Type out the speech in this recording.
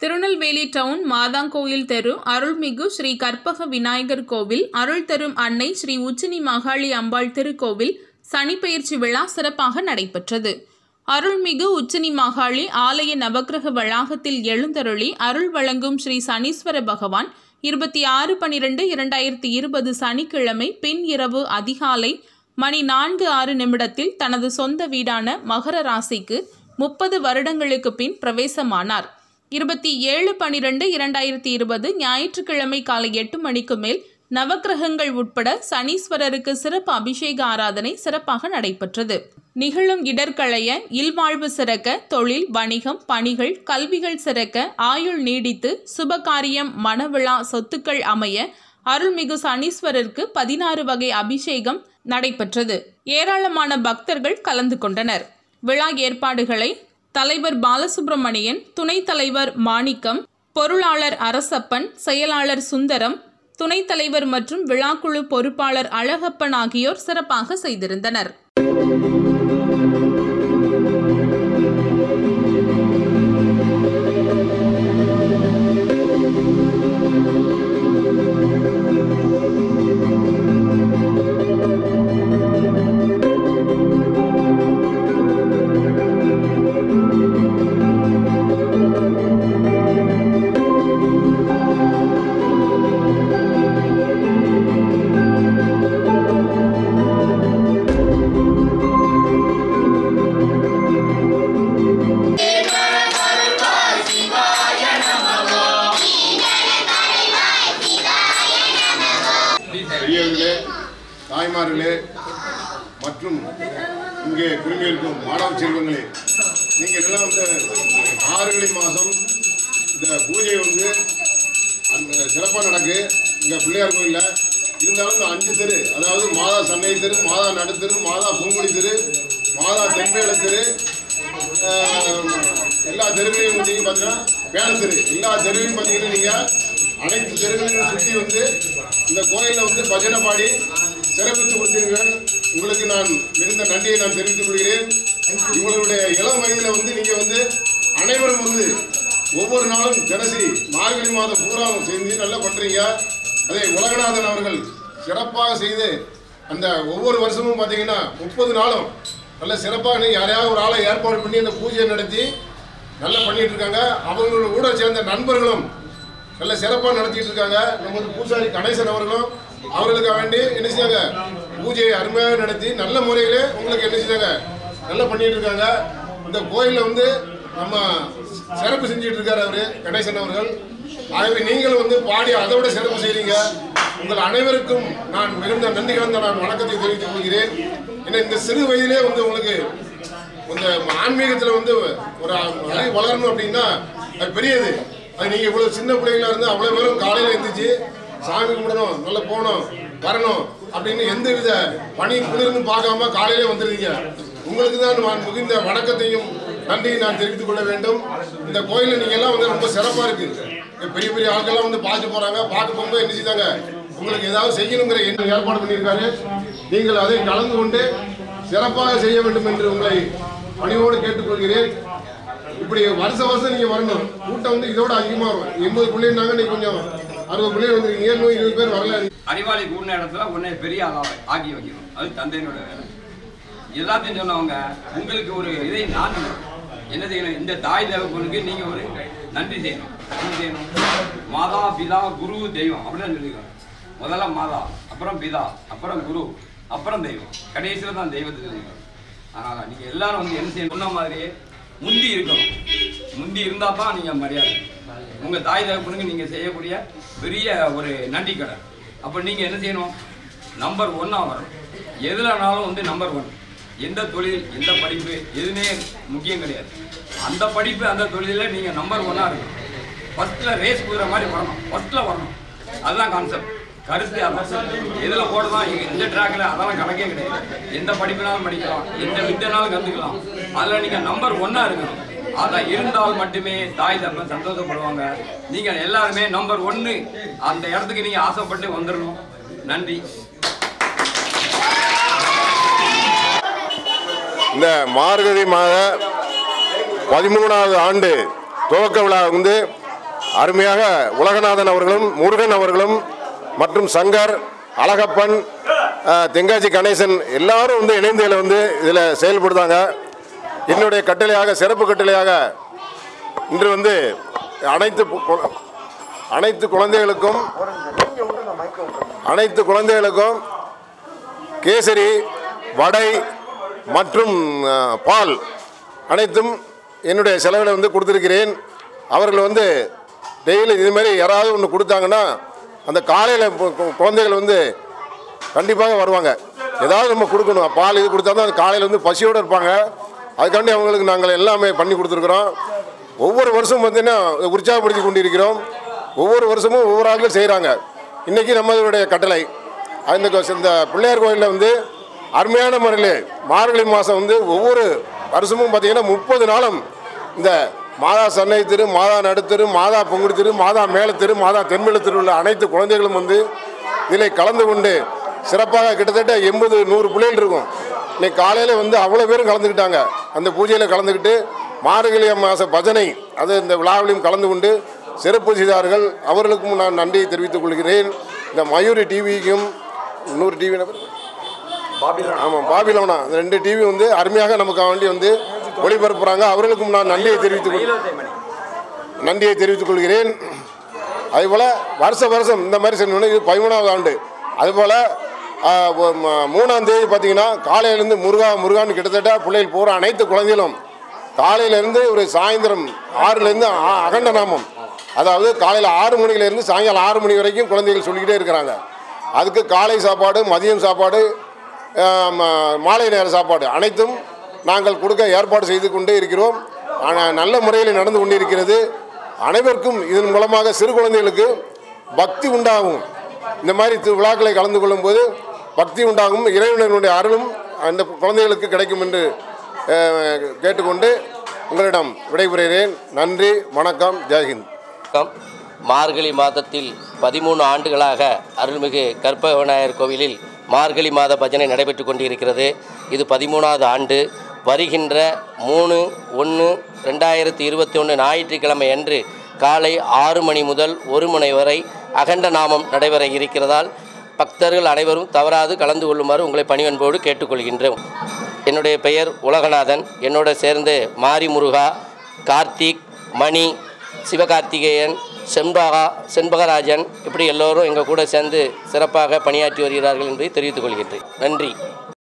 Tirunelveli down மாதாங்கோயில் தெரு அருள்மிகு ஸ்ரீ கற்பக விநாயகர் கோவில் அருள் தரும் அன்னை ஸ்ரீ உச்சினி மகாளி அம்பாள் திருக்கோவில் சனிப்பெயர்ச்சி விழா சிறப்பாக நடைபெற்றது அருள்மிகு உச்சினி மகாளி ஆலய நவக்கிரக வளாகத்தில் எழுந்தருளி அருள் வழங்கும் ஸ்ரீ சனீஸ்வர பகவான் இருபத்தி ஆறு பனிரெண்டு இரண்டாயிரத்தி இருபது சனிக்கிழமை பின் இரவு அதிகாலை மணி நான்கு ஆறு நிமிடத்தில் தனது சொந்த வீடான மகர ராசிக்கு முப்பது வருடங்களுக்கு பின் பிரவேசமானார் இருபத்தி ஏழு பனிரெண்டு இரண்டாயிரத்தி இருபது ஞாயிற்றுக்கிழமை காலை எட்டு மணிக்கு மேல் நவக்கிரகங்கள் உட்பட சனீஸ்வரருக்கு சிறப்பு அபிஷேக ஆராதனை சிறப்பாக நடைபெற்றது நிகழும் இடர்களைய இல்வாழ்வு சிறக்க தொழில் வணிகம் பணிகள் கல்விகள் சிறக்க ஆயுள் நீடித்து சுபகாரியம் மணவிழா சொத்துக்கள் அமைய அருள்மிகு சனீஸ்வரருக்கு பதினாறு வகை அபிஷேகம் நடைபெற்றது ஏராளமான பக்தர்கள் கலந்து கொண்டனர் விழா ஏற்பாடுகளை தலைவர் பாலசுப்ரமணியன் துணைத் தலைவர் மாணிக்கம் பொருளாளர் அரசப்பன் செயலாளர் சுந்தரம் துணைத் தலைவர் மற்றும் விழாக்குழு பொறுப்பாளர் அழகப்பன் ஆகியோர் சிறப்பாக செய்திருந்தனர் பெரியவர்களே தாய்மார்களே மற்றும் இங்கே குழுமியிருக்கும் மாணவ செல்வங்களே நீங்கள் எல்லாம் வந்து ஆறுகளை மாதம் இந்த பூஜை வந்து அந்த சிறப்பாக நடக்கு இங்கே பிள்ளையார் கோயிலில் இருந்தாலும் இந்த அஞ்சு தெரு அதாவது மாதா சன்னை தெரு மாதா நடுத்தெரு மாதா பூங்குடி தெரு மாதா தென்பேல தெரு ஆஹ், எல்லா தெருவிலையும் நீங்கள் பார்த்தீங்கன்னா வேலை தெரு எல்லா தெருவையும் பார்த்தீங்கன்னா நீங்கள் அனைத்து தெருவிலையும் சுற்றி வந்து இந்த கோயிலில் வந்து பஜனை பாடி சிறப்பித்து கொடுத்தீர்கள் உங்களுக்கு நான் மிகுந்த நன்றியை நான் தெரிவித்துக் கொள்கிறேன் உங்களுடைய இளம் வயதில் வந்து நீங்கள் வந்து அனைவரும் வந்து ஒவ்வொரு நாளும் தினசரி மார்கழி மாதம் பூரா செஞ்சு நல்லா பண்ணுறீங்க அதை உலகநாதன் அவர்கள் சிறப்பாக செய்து அந்த ஒவ்வொரு வருஷமும் பார்த்தீங்கன்னா முப்பது நாளும் நல்ல சிறப்பாக நீ யாரையாவது ஒரு ஆளை ஏற்பாடு பண்ணி அந்த பூஜையை நடத்தி நல்லா பண்ணிட்டு இருக்காங்க அவங்களோட கூட சேர்ந்த நண்பர்களும் நல்ல சிறப்பாக நடத்திட்டு இருக்காங்க நமது பூசாரி கணேசன் அவர்களும் அவர்களுக்கு வேண்டி என்ன செய்யாங்க பூஜையை அருமையாக நடத்தி நல்ல முறையில் உங்களுக்கு என்ன செய்யாங்க நல்லா பண்ணிட்டு இருக்காங்க இந்த கோயிலில் வந்து நம்ம சிறப்பு செஞ்சுட்டு இருக்காரு அவரு கணேசன் அவர்கள் ஆகவே நீங்கள் வந்து பாடி அதை விட சிறப்பு செய்றீங்க உங்கள் அனைவருக்கும் நான் மிகுந்த நன்றி கலந்த நான் வணக்கத்தை தெரிவித்துக் கொள்கிறேன் ஏன்னா இந்த சிறு வயதிலே வந்து உங்களுக்கு இந்த ஆன்மீகத்தில் வந்து ஒரு அறிவு வளரணும் அப்படின்னா அது பெரியது அது நீங்கள் இவ்வளோ சின்ன பிள்ளைங்களா இருந்து அவ்வளோ பேரும் காலையில் எழுந்திரிச்சு சாமி கும்பிடணும் நல்லா போகணும் வரணும் அப்படின்னு எந்த வித பணி குளிர்னு பார்க்காம காலையிலே வந்துடுறீங்க உங்களுக்கு தான் நான் மிகுந்த வணக்கத்தையும் நன்றியை நான் தெரிவித்துக் கொள்ள வேண்டும் இந்த கோயிலில் நீங்கள் எல்லாம் வந்து ரொம்ப சிறப்பாக இருக்கு இங்க பெரிய பெரிய ஆட்கள்லாம் வந்து பார்த்து போகிறாங்க பார்க்க போகும்போது என்ன செய்தாங்க உங்களுக்கு ஏதாவது செய்யணுங்கிற எண்ணம் ஏற்பாடு பண்ணியிருக்காரு நீங்கள் அதை கலந்து கொண்டு சிறப்பாக செய்ய வேண்டும் என்று உங்களை பணிவோடு கேட்டுக்கொள்கிறேன் இப்படி வருஷ வருஷம் நீங்க வரணும் கூட்டம் வந்து இதோட அதிகமா வரும் எண்பது பிள்ளைங்க நீங்க கொஞ்சம் அறுபது பிள்ளைங்க வந்துருக்கீங்க இன்னும் இருபது பேர் வரல அறிவாளி கூடின இடத்துல உன்னை பெரிய ஆளாக ஆக்கி வைக்கணும் அது தந்தையினோட வேலை எல்லாத்தையும் சொன்னவங்க உங்களுக்கு ஒரு இதை நான் என்ன செய்யணும் இந்த தாய் தேவப்பனுக்கு நீங்க ஒரு நன்றி செய்யணும் என்ன செய்யணும் மாதா பிதா குரு தெய்வம் அப்படின்னு சொல்லியிருக்காங்க முதல்ல மாதா அப்புறம் பிதா அப்புறம் குரு அப்புறம் தெய்வம் கடைசியில் தான் தெய்வத்தை சொல்லியிருக்காங்க அதனால நீங்க எல்லாரும் வந்து என்ன செய்யணும் சொன்ன மாதிரியே முந்தி இருக்கணும் முந்தி இருந்தா தான் நீங்க மரியாதை உங்க தாய் தகப்பனுக்கு நீங்க செய்யக்கூடிய பெரிய ஒரு நன்றி கடன் அப்ப நீங்க என்ன செய்யணும் நம்பர் ஒன்னா வரணும் எதுலனாலும் வந்து நம்பர் ஒன் எந்த தொழில் எந்த படிப்பு எதுவுமே முக்கியம் கிடையாது அந்த படிப்பு அந்த தொழிலில் நீங்க நம்பர் ஒன்னா இருக்கணும் ஃபர்ஸ்ட்ல ரேஸ் குதிரை மாதிரி வரணும் ஃபர்ஸ்ட்ல வரணும் அதுதான் கான்செப்ட் கருத்து அதான் எதுல ஓடுதான் எந்த ட்ராக்ல அதெல்லாம் கணக்கே கிடையாது எந்த படிப்புனாலும் படிக்கலாம் எந்த வித்தைனாலும் கத்துக்கலாம் அதுல நீங்க நம்பர் ஒன்னா இருக்கணும் அதான் இருந்தால் மட்டுமே தாய் தப்பன் சந்தோஷப்படுவாங்க நீங்க எல்லாருமே நம்பர் ஒன்னு அந்த இடத்துக்கு நீங்க ஆசைப்பட்டு வந்துடணும் நன்றி இந்த மார்கழி மாத பதிமூணாவது ஆண்டு துவக்க விழா வந்து அருமையாக உலகநாதன் அவர்களும் முருகன் அவர்களும் மற்றும் சங்கர் அழகப்பன் அஹ், தென்காசி கணேசன் எல்லாரும் வந்து இணைந்து இதில் வந்து இதில் செயல்படுத்தாங்க என்னுடைய கட்டளையாக சிறப்பு கட்டளையாக இன்று வந்து அனைத்து பு- கு- அனைத்து குழந்தைகளுக்கும் அனைத்து குழந்தைகளுக்கும் கேசரி வடை மற்றும் அஹ், பால் அனைத்தும் என்னுடைய செலவில் வந்து கொடுத்துருக்கிறேன் அவர்கள் வந்து டெய்லி இது மாதிரி யாராவது ஒன்று கொடுத்தாங்கன்னா அந்த காலையில் குழந்தைகள் வந்து கண்டிப்பாக வருவாங்க ஏதாவது நம்ம கொடுக்கணும் பால் இது கொடுத்தா தான் காலையில் வந்து பசியோடு இருப்பாங்க அதுக்காண்டி அவங்களுக்கு நாங்கள் எல்லாமே பண்ணி கொடுத்துருக்குறோம் ஒவ்வொரு வருஷமும் பார்த்தீங்கன்னா உற்சாகப்படுத்தி கொண்டிருக்கிறோம் ஒவ்வொரு வருஷமும் ஒவ்வொரு ஆளுகள் செய்கிறாங்க இன்றைக்கி நம்மளுடைய கட்டளை அந்த கோ- இந்த பிள்ளையார் கோயிலில் வந்து அருமையான முறையில் மார்கழி மாதம் வந்து ஒவ்வொரு வருஷமும் பார்த்தீங்கன்னா முப்பது நாளும் இந்த மாதா சன்னை தெரு மாதா நடுத்தெரு மாதா பொங்குடி தெரு மாதா மேலத்தெரு மாதா தென்மேல தெரு உள்ள அனைத்து குழந்தைகளும் வந்து இதில் கலந்து கொண்டு சிறப்பாக கிட்டத்தட்ட எண்பது நூறு பிள்ளைகள் இருக்கும் இன்னைக்கு காலையில் வந்து அவ்வளோ பேரும் கலந்துக்கிட்டாங்க அந்த பூஜையில் கலந்துக்கிட்டு மார்கழி மாத பஜனை அது இந்த விழாவிலையும் கலந்து கொண்டு சிறப்பு செய்தார்கள் அவர்களுக்கும் நான் நன்றியை தெரிவித்துக் கொள்கிறேன் இந்த மயூரி டிவிக்கும் இன்னொரு டிவி ஆமாம் பாபிலோனா இந்த ரெண்டு டிவி வந்து அருமையாக நமக்கு வேண்டி வந்து ஒளிபரப்புகிறாங்க அவர்களுக்கும் நான் நன்றியை தெரிவித்துக் கொள் நன்றியை தெரிவித்துக் கொள்கிறேன் அதுபோல் வருஷ வருஷம் இந்த மாதிரி செஞ்சோன்னா இது பதிமூணாவது ஆண்டு அதுபோல் ஆ, ஒ- ம- மூணாம் தேதி பார்த்தீங்கன்னா காலையிலேருந்து முருகா முருகான்னு கிட்டத்தட்ட பிள்ளைகள் போகிற அனைத்து குழந்தைகளும் காலையிலேருந்து ஒரு சாயந்தரம் ஆறுலேருந்து ஆ- அகண்ட நாமம் அதாவது காலையில் ஆறு மணிலேருந்து சாயங்காலம் ஆறு மணி வரைக்கும் குழந்தைகள் சொல்லிக்கிட்டே இருக்கிறாங்க அதுக்கு காலை சாப்பாடு மதியம் சாப்பாடு ஆ, ம- மாலை நேர சாப்பாடு அனைத்தும் நாங்கள் கொடுக்க ஏற்பாடு செய்து கொண்டே இருக்கிறோம் ஆனால் நல்ல முறையில் நடந்து கொண்டிருக்கிறது அனைவருக்கும் இதன் மூலமாக சிறு குழந்தைகளுக்கு பக்தி உண்டாகும் இந்த மாதிரி திரு விழாக்களை கலந்து கொள்ளும்போது பக்தி உண்டாகும் இறைவனுடைய அருளும் அந்த குழந்தைகளுக்கு கிடைக்கும் என்று அஹ், கேட்டுக்கொண்டு உங்களிடம் விடைபெறுகிறேன் நன்றி வணக்கம் ஜெய்ஹிந்த் வணக்கம் மார்கழி மாதத்தில் பதிமூணு ஆண்டுகளாக அருள்மிகு கற்பக விநாயகர் கோவிலில் மார்கழி மாத பஜனை நடைபெற்று கொண்டிருக்கிறது இது பதிமூணாவது ஆண்டு வருகின்ற மூணு ஒன்று ரெண்டாயிரத்தி இருபத்தி ஒன்று ஞாயிற்றுக்கிழமை அன்று காலை ஆறு மணி முதல் ஒரு மணி வரை அகண்ட நாமம் நடைபெற இருக்கிறதால் பக்தர்கள் அனைவரும் தவறாது கலந்து கொள்ளுமாறு உங்களை பணிவன்போடு கேட்டுக்கொள்கின்றோம் என்னுடைய பெயர் உலகநாதன் என்னோட சேர்ந்து மாரி முருகா கார்த்திக் மணி சிவகார்த்திகேயன் செண்பகா செண்பகராஜன் இப்படி எல்லோரும் எங்கள் கூட சேர்ந்து சிறப்பாக பணியாற்றி வருகிறார்கள் என்பதை தெரிவித்துக் கொள்கின்றேன் நன்றி